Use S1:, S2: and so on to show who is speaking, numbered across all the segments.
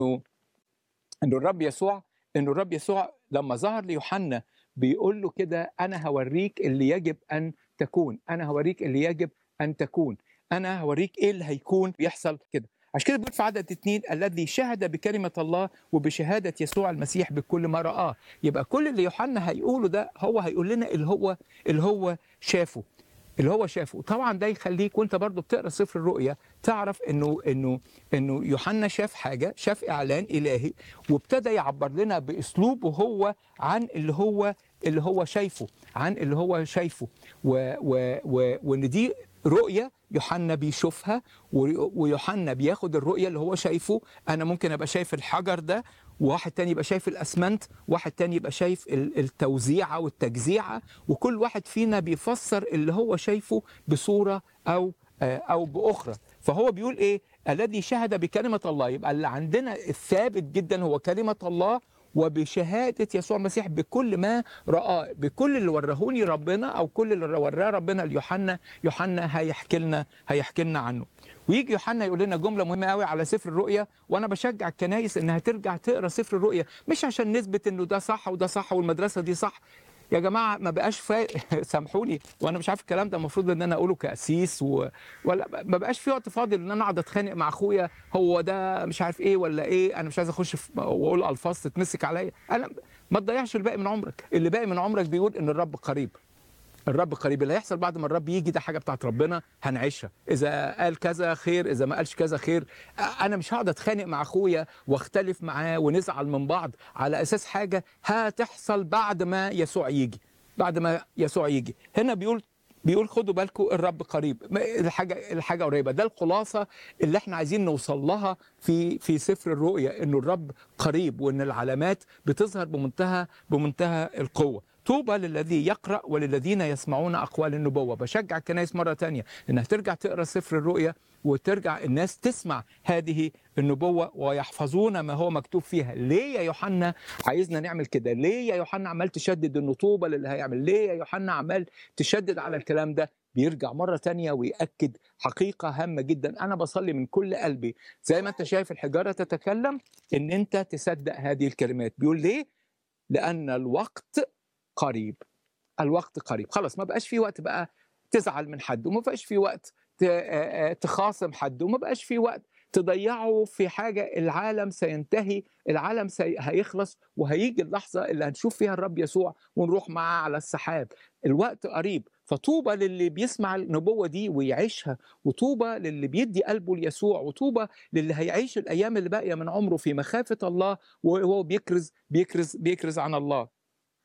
S1: انه الرب يسوع انه الرب يسوع لما ظهر ليوحنا بيقول له كده انا هوريك اللي يجب ان تكون انا هوريك اللي يجب ان تكون انا هوريك ايه اللي هيكون بيحصل كده عشان كده بيقول في عدد اتنين الذي شهد بكلمة الله وبشهادة يسوع المسيح بكل ما رآه يبقى كل اللي يوحنا هيقوله ده هو هيقول لنا اللي هو اللي هو شافه اللي هو شافه طبعا ده يخليك وانت برضو بتقرا سفر الرؤيا تعرف انه انه انه يوحنا شاف حاجه شاف اعلان الهي وابتدى يعبر لنا باسلوبه هو عن اللي هو اللي هو شايفه عن اللي هو شايفه و و و وان دي رؤيه يوحنا بيشوفها و- ويوحنا بياخد الرؤيه اللي هو شايفه انا ممكن ابقى شايف الحجر ده وواحد تاني يبقى شايف الاسمنت واحد تاني يبقى شايف ال- التوزيعه والتجزيعه وكل واحد فينا بيفسر اللي هو شايفه بصوره او آه، او باخرى فهو بيقول ايه الذي شهد بكلمه الله يبقى اللي عندنا الثابت جدا هو كلمه الله وبشهاده يسوع المسيح بكل ما رآه بكل اللي ورهوني ربنا او كل اللي وراه ربنا ليوحنا يوحنا هيحكي لنا هيحكي لنا عنه ويجي يوحنا يقول لنا جمله مهمه قوي على سفر الرؤيا وانا بشجع الكنائس انها ترجع تقرا سفر الرؤيا مش عشان نثبت انه ده صح وده صح والمدرسه دي صح يا جماعه ما بقاش فا... سامحوني وانا مش عارف الكلام ده المفروض ان انا اقوله كاسيس و... ولا ما بقاش في وقت فاضي ان انا اقعد اتخانق مع اخويا هو ده مش عارف ايه ولا ايه انا مش عايز اخش في... واقول الفاظ تتمسك عليا انا ما تضيعش الباقي من عمرك اللي باقي من عمرك بيقول ان الرب قريب الرب قريب اللي هيحصل بعد ما الرب يجي ده حاجه بتاعت ربنا هنعيشها اذا قال كذا خير اذا ما قالش كذا خير انا مش هقعد اتخانق مع اخويا واختلف معاه ونزعل من بعض على اساس حاجه هتحصل بعد ما يسوع يجي بعد ما يسوع يجي هنا بيقول بيقول خدوا بالكم الرب قريب ما- الحاجه الحاجه قريبه ده الخلاصه اللي احنا عايزين نوصل لها في في سفر الرؤيا انه الرب قريب وان العلامات بتظهر بمنتهى بمنتهى القوه طوبى للذي يقرا وللذين يسمعون اقوال النبوه بشجع الكنائس مره تانية انها ترجع تقرا سفر الرؤيا وترجع الناس تسمع هذه النبوه ويحفظون ما هو مكتوب فيها ليه يا يوحنا عايزنا نعمل كده ليه يا يوحنا عمال تشدد انه طوبى للي هيعمل ليه يا يوحنا عمال تشدد على الكلام ده بيرجع مرة تانية ويأكد حقيقة هامة جدا أنا بصلي من كل قلبي زي ما أنت شايف الحجارة تتكلم إن أنت تصدق هذه الكلمات بيقول ليه؟ لأن الوقت قريب الوقت قريب خلاص ما بقاش في وقت بقى تزعل من حد وما بقاش في وقت ت- آه، آه، تخاصم حد وما بقاش في وقت تضيعه في حاجة العالم سينتهي العالم سي... هيخلص وهيجي اللحظة اللي هنشوف فيها الرب يسوع ونروح معاه على السحاب الوقت قريب فطوبى للي بيسمع النبوة دي ويعيشها وطوبى للي بيدي قلبه ليسوع وطوبى للي هيعيش الأيام اللي باقية من عمره في مخافة الله وهو بيكرز بيكرز بيكرز عن الله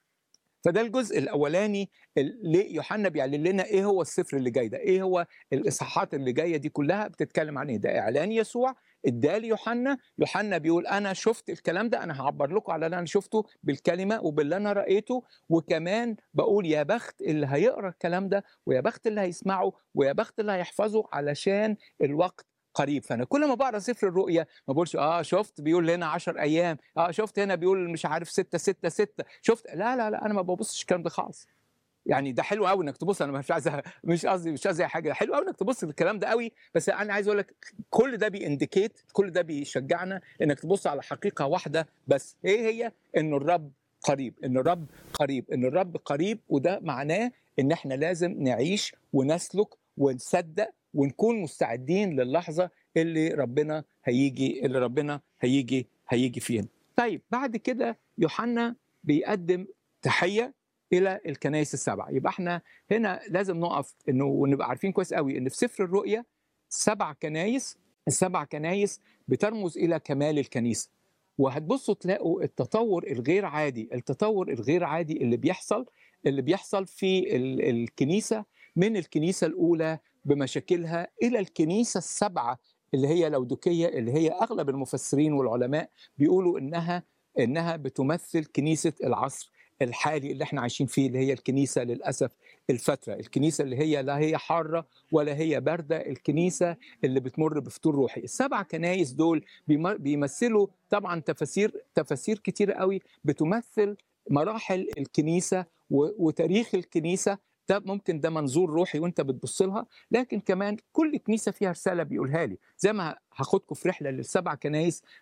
S1: فده الجزء الاولاني اللي يوحنا بيعلن لنا ايه هو السفر اللي جاي ده ايه هو الاصحاحات اللي جايه دي كلها بتتكلم عن ايه ده اعلان يسوع اداه ليوحنا يوحنا بيقول انا شفت الكلام ده انا هعبر لكم على اللي انا شفته بالكلمه وباللي انا رايته وكمان بقول يا بخت اللي هيقرا الكلام ده ويا بخت اللي هيسمعه ويا بخت اللي هيحفظه علشان الوقت قريب فانا كل ما بقرا سفر الرؤيا ما بقولش اه شفت بيقول هنا 10 ايام اه شفت هنا بيقول مش عارف 6 6 6 شفت لا لا لا انا ما ببصش الكلام ده خالص يعني ده حلو قوي انك تبص انا مش عايز مش قصدي مش قصدي حاجه حلو قوي انك تبص للكلام ده قوي بس انا عايز اقول لك كل ده بينديكيت كل ده بيشجعنا انك تبص على حقيقه واحده بس ايه هي ان الرب قريب ان الرب قريب ان الرب قريب وده معناه ان احنا لازم نعيش ونسلك ونصدق ونكون مستعدين للحظه اللي ربنا هيجي اللي ربنا هيجي هيجي فيها طيب بعد كده يوحنا بيقدم تحيه الى الكنائس السبع يبقى احنا هنا لازم نقف انه ونبقى عارفين كويس قوي ان في سفر الرؤيا سبع كنايس السبع كنايس بترمز الى كمال الكنيسه وهتبصوا تلاقوا التطور الغير عادي التطور الغير عادي اللي بيحصل اللي بيحصل في ال- الكنيسه من الكنيسه الاولى بمشاكلها الى الكنيسه السبعه اللي هي لودوكيه اللي هي اغلب المفسرين والعلماء بيقولوا انها انها بتمثل كنيسه العصر الحالي اللي احنا عايشين فيه اللي هي الكنيسه للاسف الفتره الكنيسه اللي هي لا هي حاره ولا هي بارده الكنيسه اللي بتمر بفتور روحي السبع كنايس دول بيم- بيمثلوا طبعا تفاسير تفاسير كتيره قوي بتمثل مراحل الكنيسه و- وتاريخ الكنيسه ده ممكن ده منظور روحي وانت بتبص لها لكن كمان كل كنيسه فيها رساله بيقولها لي زي ما هاخدكم في رحله للسبع كنايس